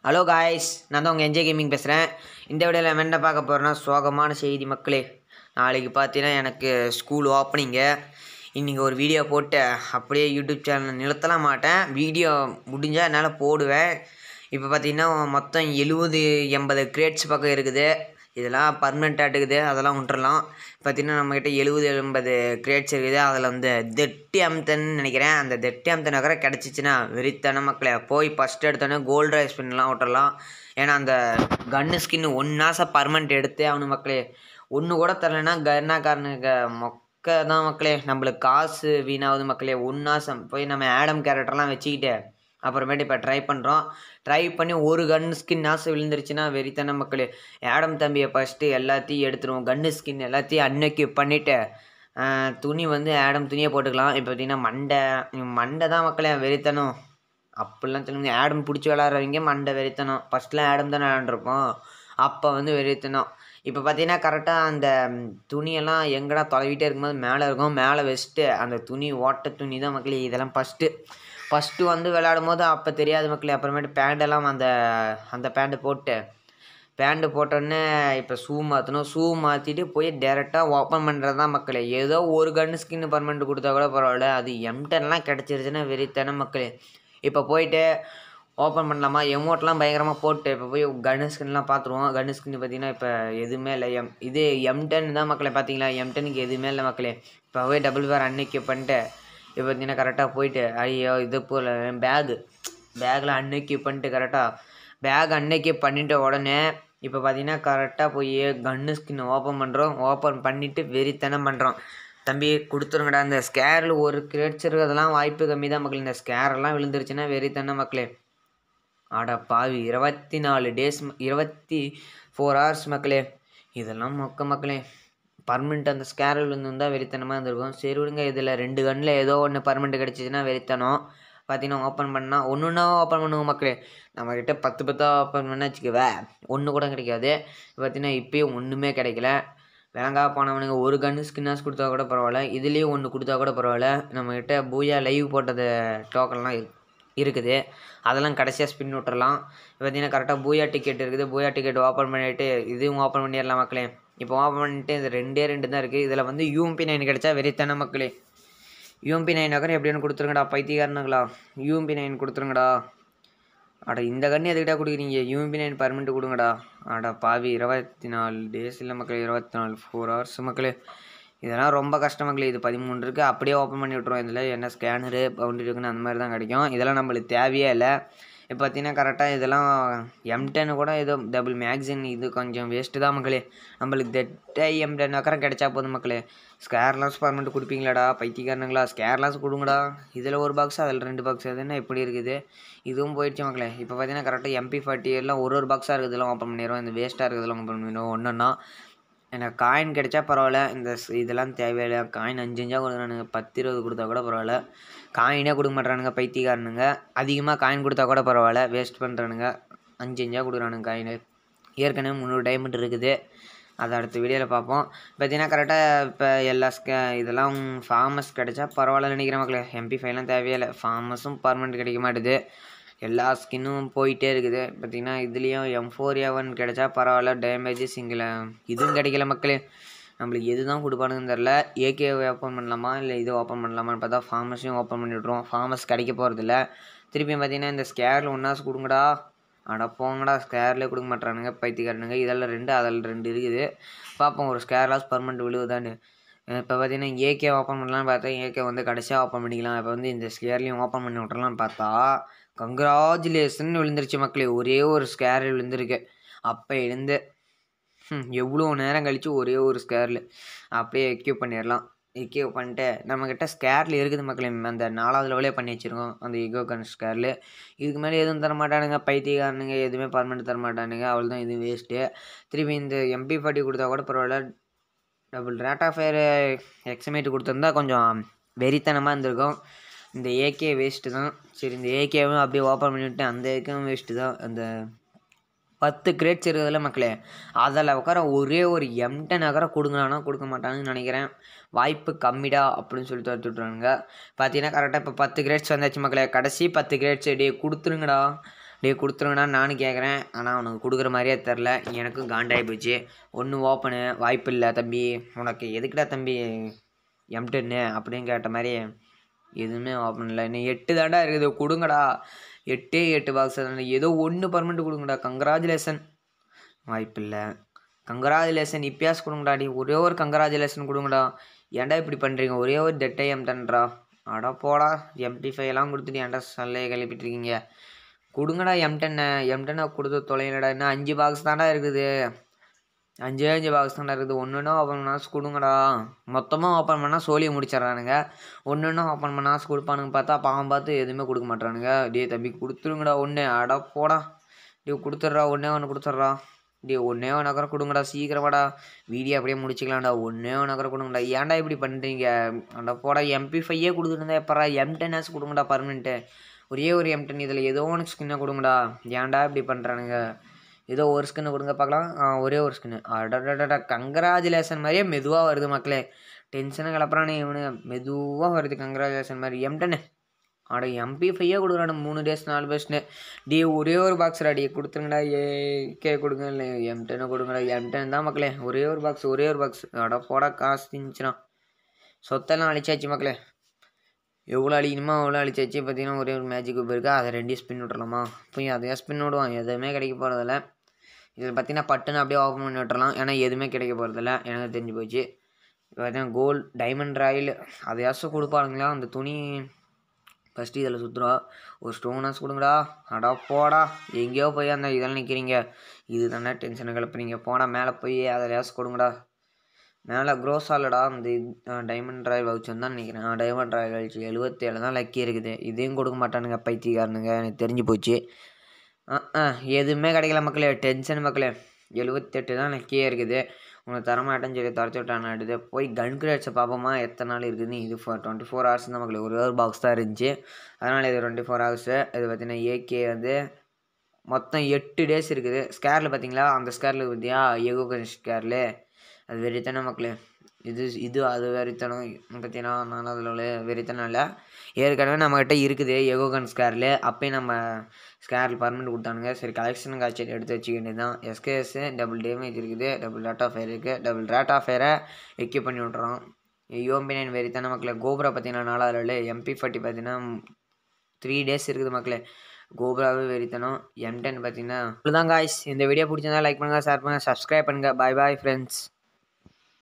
hello guys நான் தான் உங்கள் என்ஜே கேமிங் பேசுகிறேன் இந்த வீடியோவில் நம்ம என்ன பார்க்க போகிறேன்னா சோகமான செய்தி மக்களே நாளைக்கு பார்த்தீங்கன்னா எனக்கு ஸ்கூல் ஓப்பனிங்க இன்றைக்கி ஒரு வீடியோ போட்டு அப்படியே யூடியூப் சேனல் நிறுத்தலாம் மாட்டேன் வீடியோ முடிஞ்சால் என்னால் போடுவேன் இப்போ பார்த்தீங்கன்னா மொத்தம் எழுபது எண்பது கிரேட்ஸ் பக்கம் இருக்குது இதெல்லாம் பர்மனெண்ட் ஆட்டுக்குது அதெல்லாம் விட்டுறலாம் பார்த்தீங்கன்னா நம்மக்கிட்ட எழுபது எண்பது கிரேட்ஸ் இருக்குது அதில் வந்து தெட்டி அம்தன்னு நினைக்கிறேன் அந்த தெட்டி அம்தன் நகர கிடச்சிச்சின்னா வெறித்தன மக்களை போய் ஃபஸ்ட் எடுத்தோன்னே கோல்டு ரைஸ் பண்ணலாம் விட்டுறலாம் ஏன்னா அந்த கன்னு ஸ்கின் ஒன்னாச பர்மனெண்ட் எடுத்தே அவனு மக்களே ஒன்று கூட தரலைன்னா கர்னாக்காரனுக்கு மொக்க தான் மக்களே நம்மளுக்கு காசு வீணாகுது மக்களே ஒன்னாசம் போய் நம்ம ஆடம் கேரக்டர்லாம் வச்சுக்கிட்டு அப்புறமேட்டு இப்போ ட்ரை பண்ணுறோம் ட்ரை பண்ணி ஒரு கன் ஸ்கின் நாசம் விழுந்துருச்சுன்னா வெறித்தன மக்களே ஆடம் தம்பியை ஃபஸ்ட்டு எல்லாத்தையும் எடுத்துருவோம் கன்னு ஸ்கின் எல்லாத்தையும் அன்னைக்கு பண்ணிவிட்டு துணி வந்து ஆடம் துணியை போட்டுக்கலாம் இப்போ பார்த்தீங்கன்னா மண்டை மண்டை தான் மக்களே வெறித்தனம் அப்படிலாம் சொல்லுங்க ஆடம் பிடிச்சி விளாட்றவங்க மண்டை வெறித்தனம் ஃபஸ்ட்லாம் ஆடம் தானே விளாண்டுருப்போம் அப்போ வந்து வெறித்தனம் இப்போ பார்த்தீங்கன்னா கரெக்டாக அந்த ம், துணியெல்லாம் எங்கடா தொலைவிட்டே இருக்கும்போது மேலே இருக்கும் மேலே வச்சுட்டு அந்த துணி ஓட்ட துணி தான் மக்களே இதெல்லாம் ஃபஸ்ட்டு ஃபஸ்ட்டு வந்து விளையாடும் போது அப்போ தெரியாது மக்களே அப்புறமேட்டு பேண்டெல்லாம் அந்த அந்த பேண்ட்டு போட்டு பேண்ட்டு போட்டோன்னே இப்போ ஷூ மாற்றணும் ஷூ மாற்றிட்டு போய் டேரெக்டாக ஓப்பன் பண்ணுறது தான் மக்களே ஏதோ ஒரு கன்று ஸ்கின் பர்மனெண்ட் கொடுத்தா கூட பரவாயில்ல அது எம்டன்லாம் கிடச்சிருச்சுன்னா வெறித்தன மக்களே இப்போ போயிட்டு ஓப்பன் பண்ணலாமா எமௌண்ட்லாம் பயங்கரமாக போட்டு இப்போ போய் கன்னு ஸ்கின்லாம் பார்த்துருவோம் கன்னு ஸ்கின் பார்த்தீங்கன்னா இப்போ எதுவுமே இல்லை எம் இது எம் டென் தான் மக்களே பார்த்தீங்களா எம் டெனுக்கு எதுவுமே இல்லை மக்களே இப்போ போய் டபுள் பேர் அன்னைக்கு பண்ணிட்டு இப்போ பார்த்தீங்கன்னா கரெக்டாக போயிட்டு ஐயோ இது போல் பேகு பேக்கில் அன்னைக்கு பண்ணிட்டு கரெக்டாக பேக் அன்னைக்கு பண்ணிட்ட உடனே இப்போ பார்த்தீங்கன்னா கரெக்டாக போய் கன்னு ஸ்கின் ஓப்பன் பண்ணுறோம் ஓப்பன் பண்ணிவிட்டு வெறித்தனம் பண்ணுறோம் தம்பி கொடுத்துருங்கடா இந்த ஸ்கேரில் ஒரு கிரேட்ஸ் இருக்கிறதெல்லாம் வாய்ப்பு கம்மி தான் மக்களே இந்த ஸ்கேரெல்லாம் விழுந்துருச்சுன்னா வெறித்தனம் மக்களே அட பாவி இருபத்தி நாலு டேஸ் இருபத்தி ஃபோர் ஹவர்ஸ் மக்களே இதெல்லாம் மொக்க மக்களே பர்மனெண்ட் அந்த ஸ்கேரில் இருந்தால் வெறித்தனமாக இருந்திருக்கும் சரி விடுங்க இதில் ரெண்டு கண்ணில் ஏதோ ஒன்று பர்மனெண்ட் கிடச்சிச்சின்னா வெறித்தனம் பார்த்தீங்கன்னா ஓப்பன் பண்ணால் ஒன்று ஒன்றா ஓப்பன் பண்ணுவோம் மக்களே நம்மக்கிட்ட பத்து பத்தாக ஓப்பன் பண்ண வச்சுக்கவே ஒன்று கூட கிடைக்காது பார்த்தீங்கன்னா இப்போயும் ஒன்றுமே கிடைக்கல விளங்கா போனவனுங்க ஒரு கன்று ஸ்கின்னாஸ் கொடுத்தா கூட பரவாயில்ல இதுலேயும் ஒன்று கொடுத்தா கூட பரவாயில்ல நம்மக்கிட்ட பூயா லைவ் போட்டது டோக்கன்லாம் இருக்கு இருக்குது அதெல்லாம் கடைசியாக ஸ்பின் விட்டுறலாம் பார்த்தீங்கன்னா கரெக்டாக பூயா டிக்கெட் இருக்குது பூயா டிக்கெட் ஓப்பன் பண்ணிவிட்டு இதுவும் ஓப்பன் பண்ணிடலாம் மக்களே இப்போ ஓப்பன் பண்ணிட்டு இது ரெண்டே ரெண்டு தான் இருக்குது இதில் வந்து யூஎம்பி நைன் கிடைச்சா வெறித்தன மக்களே யூஎம்பி நைன் நகரம் எப்படின்னு கொடுத்துருங்கடா பைத்தியக்காரனுங்களா யூஎம்பி நைன் கொடுத்துருங்கடா அட இந்த கண்ணு எதுக்கிட்டா கொடுக்குறீங்க யூஎம்பி நைன் பர்மனெண்ட் கொடுங்கடா அட பாவி இருபத்தி நாலு டேஸ் இல்லை மக்களே இருபத்தி நாலு ஃபோர் ஹவர்ஸ் மக்களே இதெல்லாம் ரொம்ப கஷ்டம் மக்களே இது பதிமூணு இருக்குது அப்படியே ஓப்பன் பண்ணி விட்ருவோம் இதில் என்ன ஸ்கேனரு பவுண்டரி இருக்குன்னு அந்த மாதிரி தான் கிடைக்கும் இதெல்லாம் நம்மளுக்கு தேவையே இல்லை இப்போ பார்த்தீங்கன்னா கரெக்டாக இதெல்லாம் எம் டென் கூட ஏதோ டபுள் மேக்சின் இது கொஞ்சம் வேஸ்ட்டு தான் மக்களே நம்மளுக்கு தெட்டை எம் டென் அக்கறம் கிடைச்சா போதும் மக்களே ஸ்கேர்லாஸ் பர்மனெண்ட் கொடுப்பீங்களாடா பைத்தியக்காரனுங்களா ஸ்கேர்லாஸ் கொடுங்கடா இதில் ஒரு பாக்ஸ் அதில் ரெண்டு பாக்ஸ் அது என்ன இப்படி இருக்குது இதுவும் போயிடுச்சு மக்களே இப்போ பார்த்தீங்கன்னா கரெக்டாக எம்பி ஃபார்ட்டி எல்லாம் ஒரு ஒரு பாக்ஸாக இருக்குதுலாம் ஓப்பன் பண்ணிடுவோம் இந்த வேஸ்ட்டாக இருக்குதுலாம் ஓப்பன் பண்ணிடுவோம் ஒன்றுன்னா எனக்கு காயின் கிடைச்சா பரவாயில்ல இந்த ஸ்- இதெல்லாம் தேவையில்லை காயின் அஞ்சு அஞ்சா கொடுக்குறானுங்க பத்து இருபது கொடுத்தா கூட பரவாயில்ல காயினே கொடுக்க மாட்றானுங்க பைத்தியக்காரனுங்க அதிகமாக காயின் கொடுத்தா கூட பரவாயில்ல வேஸ்ட் பண்ணுறானுங்க அஞ்சு அஞ்சா கொடுக்குறானுங்க காயின் ஏற்கனவே முந்நூறு டைமண்ட் இருக்குது அதை அடுத்த வீடியோவில் பார்ப்போம் பார்த்தீங்கன்னா கரெக்டாக இப்போ எல்லா ஸ்கே இதெல்லாம் ஃபார்மஸ் கிடைச்சா பரவாயில்ல நினைக்கிறேன் மக்களே எம்பி ஃபைவ்லாம் தேவையில்லை ஃபார்மஸும் பர்மனெண்ட் கிடைக்க மாட்டுது எல்லா ஸ்கின்னும் போயிட்டே இருக்குது பார்த்தீங்கன்னா இதுலேயும் எம் ஃபோர் ஒன் கிடைச்சா பரவாயில்ல டேமேஜ் சிங்கிள் இதுவும் கிடைக்கல மக்களே நம்மளுக்கு எது தான் கொடுப்பானுங்கன்னு தெரில ஏகே ஓப்பன் பண்ணலாமா இல்லை இது ஓப்பன் பண்ணலாமான்னு பார்த்தா ஃபார்மஸையும் ஓப்பன் பண்ணி விட்ருவோம் ஃபார்மஸ் கிடைக்க போகிறதில்ல திருப்பியும் பார்த்தீங்கன்னா இந்த ஸ்கேரில் ஒன்றாஸ் கொடுங்கடா அட போங்கடா ஸ்கேர்லேயே கொடுக்க மாட்றானுங்க பைத்தியக்காரனுங்க இதெல்லாம் ரெண்டு அதில் ரெண்டு இருக்குது பார்ப்போம் ஒரு ஸ்கேர்லாஸ் பர்மனெண்ட் விழுவுதான்னு இப்போ பார்த்தீங்கன்னா ஏகே ஓப்பன் பண்ணலான்னு பார்த்தா ஏகே வந்து கடைசியாக ஓப்பன் பண்ணிக்கலாம் இப்போ வந்து இந்த ஸ்கேர்லையும் ஓப்பன் பண்ணி விட்றலாம்னு பார்த்தா கங்க்ராச்சுலேஷன் விழுந்துருச்சு மக்களே ஒரே ஒரு ஸ்கேர் விழுந்திருக்கு அப்போ எழுந்து ஹம், எவ்வளோ நேரம் கழித்து ஒரே ஒரு ஸ்கேரில் அப்படியே எக்யூப் பண்ணிடலாம் எக்யூப் பண்ணிட்டு நம்மக்கிட்ட ஸ்கேரில் இருக்குது மக்களே அந்த நாலாவது லெவலே பண்ணி வச்சுருக்கோம் அந்த ஈகோ கன் ஸ்கேரில் இதுக்கு மேலே எதுவும் தர மாட்டானுங்க பைத்தியக்காரனுங்க எதுவுமே பர்மனெண்ட் தர மாட்டானுங்க அவள் தான் இது வேஸ்ட்டு திருப்பி இந்த எம்பி ஃபார்ட்டி கொடுத்தா கூட பரவாயில்ல டபுள் ரேட் ஆஃப் ஃபயர் எக்ஸமேட் கொடுத்துருந்தா கொஞ்சம் வெறித்தனமாக இருந்திருக்கும் இந்த ஏகே வேஸ்ட்டு தான் சரி இந்த ஏகேவும் அப்படியே ஓப்பன் பண்ணிவிட்டு அந்த ஏகேவும் வேஸ்ட்டு தான் அந்த பத்து கிரேட்ஸ் இருக்குதுல்ல மக்களே அதில் உட்கார ஒரே ஒரு எம்டன் நகர கொடுங்களானா கொடுக்க மாட்டாங்கன்னு நினைக்கிறேன் வாய்ப்பு கம்மிடா அப்படின்னு சொல்லி தடுத்து விட்றானுங்க பார்த்தீங்கன்னா கரெக்டாக இப்போ பத்து கிரேட்ஸ் வந்தாச்சு மக்களே கடைசி பத்து கிரேட்ஸ் டே கொடுத்துருங்கடா டே கொடுத்துருங்கண்ணா நானும் கேட்குறேன் ஆனால் அவனுக்கு கொடுக்குற மாதிரியே தெரில எனக்கும் காண்டாகி போச்சு ஒன்று ஓப்பனு வாய்ப்பு இல்லை தம்பி உனக்கு எதுக்குடா தம்பி எம் டென்னு அப்படின்னு கேட்ட மாதிரி எதுவுமே ஓப்பன் இல்லை இன்னும் எட்டு தாண்டா இருக்குது கொடுங்கடா எட்டே எட்டு பாக்ஸ் ஏதோ ஒன்று பர்மனெண்ட் கொடுங்கடா கங்க்ராச்சுலேஷன் வாய்ப்பு இல்லை கங்க்ராச்சுலேஷன் இப்பயாஸ் கொடுங்கடா டி ஒரே ஒரு கங்க்ராச்சுலேஷன் கொடுங்கடா ஏன்டா இப்படி பண்ணுறீங்க ஒரே ஒரு டெட்டை எம் டென்ரா அடா போடா எம்டி ஃபைவ் எல்லாம் கொடுத்துட்டு ஏன்டா சல்லையை கிளப்பிட்டு இருக்கீங்க கொடுங்கடா எம் டென்னை எம் டென்னை கொடுத்து தொலைங்கடா இன்னும் அஞ்சு பாக்ஸ் தான்டா இருக்குது அஞ்சே அஞ்சு பாக்ஸ் தான்டா இருக்குது ஒன்று ஒன்று ஓப்பன் பண்ணால் கொடுங்கடா மொத்தமாக ஓப்பன் பண்ணால் சோழியை முடிச்சிட்றானுங்க ஒன்று ஒன்று ஓப்பன் பண்ணால் கொடுப்பானுங்க பார்த்தா பாவம் பார்த்து எதுவுமே கொடுக்க மாட்றானுங்க டே தம்பி கொடுத்துருங்கடா ஒன்று அட போடா டே கொடுத்துட்றா ஒன்றே ஒன்று கொடுத்துட்றா டே ஒன்றே ஒன்று நகரம் கொடுங்கடா சீக்கிரமாடா வீடியோ அப்படியே முடிச்சிக்கலாம்டா ஒன்றே ஒன்று நகரம் கொடுங்கடா ஏன்டா இப்படி பண்ணுறீங்க அட போடா எம்பி ஃபையே கொடுத்துருந்தா எப்பறா எம் டென்னாஸ் கொடுங்கடா பர்மனெண்ட்டு ஒரே ஒரு எம் டென் இதில் ஏதோ ஒன்று ஸ்கின்னை கொடுங்கடா ஏன்டா இப்படி பண்ணுறானுங்க ஏதோ ஒரு ஸ்கின்னு கொடுங்க பார்க்கலாம் ஆ, ஒரே ஒரு ஸ்கின்னு அடடடடா கங்க்ராச்சுலேஷன் மாதிரியே மெதுவாக வருது மக்களே டென்ஷனை கிளப்புறானே இவனு மெதுவாக வருது கங்க்ராச்சுலேஷன் மாதிரி எம் டென்னு அட எம்பி ஃபையே கொடுக்குறானு மூணு டேஸ் நாலு பேஸ்னு டி ஒரே ஒரு பாக்ஸ்டா டி கொடுத்துருங்கடா ஏ கே கொடுங்க இல்லை எம் டென்னு கொடுங்கடா எம் டென் தான் மக்களே ஒரே ஒரு பாக்ஸ் ஒரே ஒரு பாக்ஸ் அட போடா காசு திஞ்சுனா சொத்தெல்லாம் அழிச்சாச்சு மக்களே எவ்வளோ அழிக்கணுமோ அவ்வளோ அழிச்சாச்சு பார்த்தீங்கன்னா ஒரே ஒரு மேஜிக் குப் இருக்கா அதை ரெண்டையும் ஸ்பின் விட்றலாமா போய் அதையா ஸ்பின் விடுவான் எதுவுமே கிடைக்க போகிறதில்ல இதில் பார்த்தீங்கன்னா பட்டுன்னு அப்படியே ஓப்பன் பண்ணி விட்டுறலாம் ஏன்னா எதுவுமே கிடைக்க போகிறதில்ல எனக்கு தெரிஞ்சு போச்சு இப்போ பார்த்தீங்கன்னா கோல்டு டைமண்ட் ராயில் அதையாச்சும் கொடுப்பாருங்களா அந்த துணி ஃபஸ்ட்டு இதில் சுற்றுறா ஒரு ஸ்டோனாஸ் கொடுங்கடா அடா போடா எங்கேயோ போய் அந்த இதெல்லாம் நிற்கிறீங்க இது தானே டென்ஷனை கிளப்புறீங்க போடா மேலே போய் அதில் கொடுங்கடா மேலே க்ரோஸாலடா அந்த டைமண்ட் ராயல் வவுச்சர் தான் நினைக்கிறேன் டைமண்ட் ராயல் வவுச்சு எழுபத்தேழு தான் லக்கி இருக்குது இதையும் கொடுக்க மாட்டானுங்க பைத்தியக்காரனுங்க எனக்கு தெரிஞ்சு போச்சு ஆ ஆ எதுவுமே கிடைக்கல மக்களே டென்ஷன் மக்களே எழுபத்தெட்டு தான் லக்கியே இருக்குது உனக்கு தரமாட்டேன்னு சொல்லி துரத்தி விட்டானு அடுத்து போய் கன் கிரேட்ஸை பார்ப்போமா எத்தனை நாள் இருக்குதுன்னு இது ஃபோர் டுவெண்ட்டி ஃபோர் ஹவர்ஸ் தான் மக்களே ஒரே ஒரு பாக்ஸ் தான் இருந்துச்சு அதனால் இது டுவெண்ட்டி ஃபோர் ஹவர்ஸு இது பார்த்தீங்கன்னா ஏகே வந்து மொத்தம் எட்டு டேஸ் இருக்குது ஸ்கேரில் பார்த்தீங்களா அந்த ஸ்கேரில் பார்த்தியா எகோகன் ஸ்கேரில் அது வெறித்தனம் மக்களே இது இது அது வெறித்தனம் பார்த்தீங்கன்னா நான் அதில் உள்ள வெறித்தனம் இல்லை ஏற்கனவே நம்மக்கிட்ட இருக்குது எகோகன் ஸ்கேரில் அப்பயும் நம்ம ஸ்கேரில் பர்மனெண்ட் கொடுத்தானுங்க சரி கலெக்ஷன் காட்சி எடுத்து வச்சுக்க வேண்டியது தான் எஸ்கேஎஸ் டபுள் டேமேஜ் இருக்குது டபுள் ரேட் ஆஃப் ஃபயர் இருக்குது டபுள் ரேட் ஆஃப் ஃபயரை எக்யூப் பண்ணி விட்றோம் யோம்பி நைன் வெறித்தன மக்களே கோபுரா பார்த்தீங்கன்னா நாலாவது இல்லை எம்பி ஃபார்ட்டி பார்த்தீங்கன்னா த்ரீ டேஸ் இருக்குது மக்களே கோபுராவே வெறித்தனம் எம் டென் பார்த்தீங்கன்னா அவ்வளோதான் காய்ஸ் இந்த வீடியோ பிடிச்சிருந்தா லைக் பண்ணுங்கள் ஷேர் பண்ணுங்கள் சப்ஸ்கிரைப் பண்ணுங்கள் பாய் பாய் ஃப்ரெண்ட்ஸ்